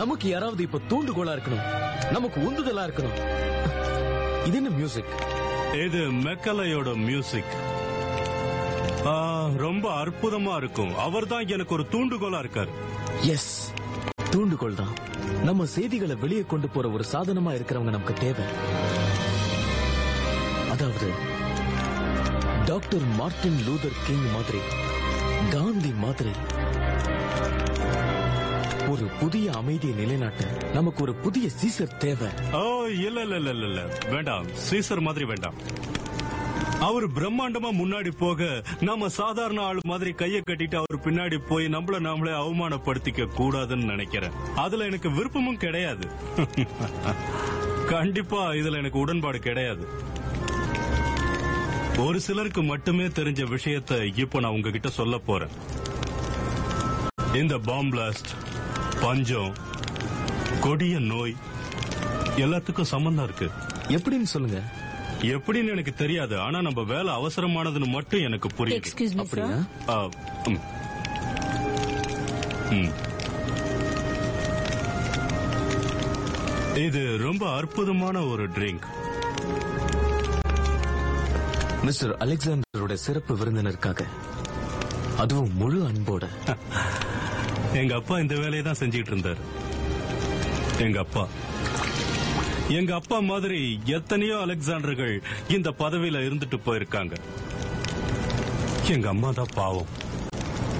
நமக்கு யாராவது இப்ப தூண்டுகோலா இருக்கணும் நமக்கு உந்துதலா இருக்கணும் இது என்ன மியூசிக் இது மெக்கலையோட மியூசிக் ஆ, ரொம்ப அற்புதமா இருக்கும் அவர்தான் எனக்கு ஒரு தூண்டுகோலா இருக்காரு எஸ் தூண்டுகோல் தான் நம்ம செய்திகளை வெளியே கொண்டு போற ஒரு சாதனமா இருக்கிறவங்க நமக்கு தேவை அதாவது டாக்டர் மார்ட்டின் லூதர் கிங் மாதிரி காந்தி மாதிரி ஒரு புதிய அமைதியை நிலைநாட்ட நமக்கு ஒரு புதிய சீசர் தேவை ஓ இல்ல இல்ல இல்ல இல்ல, இல்ல வேண்டாம் சீசர் மாதிரி வேண்டாம் அவர் பிரம்மாண்டமா முன்னாடி போக நாம சாதாரண ஆள் மாதிரி கைய கட்டிட்டு அவர் பின்னாடி போய் நம்மள நாமளே அவமானப்படுத்திக்க கூடாதுன்னு நினைக்கிறேன் அதுல எனக்கு விருப்பமும் கிடையாது கண்டிப்பா இதுல எனக்கு உடன்பாடு கிடையாது ஒரு சிலருக்கு மட்டுமே தெரிஞ்ச விஷயத்தை இப்போ நான் உங்ககிட்ட சொல்ல போறேன் இந்த பாம் பிளாஸ்ட் பஞ்சம் கொடிய நோய் எல்லாத்துக்கும் சம்பந்தம் இருக்கு எப்படின்னு சொல்லுங்க எப்படின்னு எனக்கு தெரியாது ஆனா நம்ம வேலை அவசரமானதுன்னு மட்டும் எனக்கு புரியுது எக்ஸ்கியூஸ் மீ அப்படியா சார் ஆ, ம். ம். இது ரொம்ப அற்புதமான ஒரு ட்ரிங்க் மிஸ்டர் அலெக்சாண்டரோட சிறப்பு விருந்தினருக்காக அதுவும் முழு அன்போட எங்க அப்பா இந்த வேலையை தான் செஞ்சுட்டு இருந்தாரு எங்க அப்பா எங்க அப்பா மாதிரி எத்தனையோ அலெக்சாண்டர்கள் இந்த பதவியில இருந்துட்டு போயிருக்காங்க எங்க அம்மா தான் பாவம்